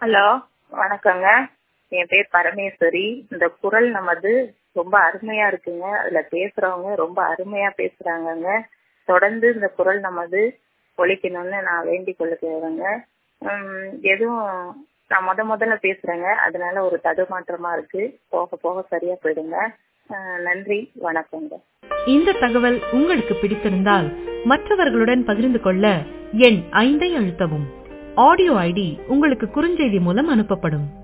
hello வணக்கங்க என் பேர் பரமேஸ்வரி இந்த குரல் நமது ரொம்ப அருமையா இருக்குங்க அதுல பேசுறவங்க ரொம்ப அருமையா பேசுறாங்கங்க தொடர்ந்து இந்த குரல் நமது ஒழிக்கணும்னு நான் வேண்டிக் கொள்ளுகிறேங்க உம் எதுவும் நான் முத முதல்ல பேசுறேங்க அதனால ஒரு தடுமாற்றமா இருக்கு போக போக சரியா போயிடுங்க அஹ் நன்றி வணக்கங்க இந்த தகவல் உங்களுக்கு பிடித்திருந்தால் மற்றவர்களுடன் பகிர்ந்து கொள்ள எண் ஐந்தை அழுத்தவும் ஆடியோ ஐடி உங்களுக்கு குறுஞ்செய்தி மூலம் அனுப்பப்படும்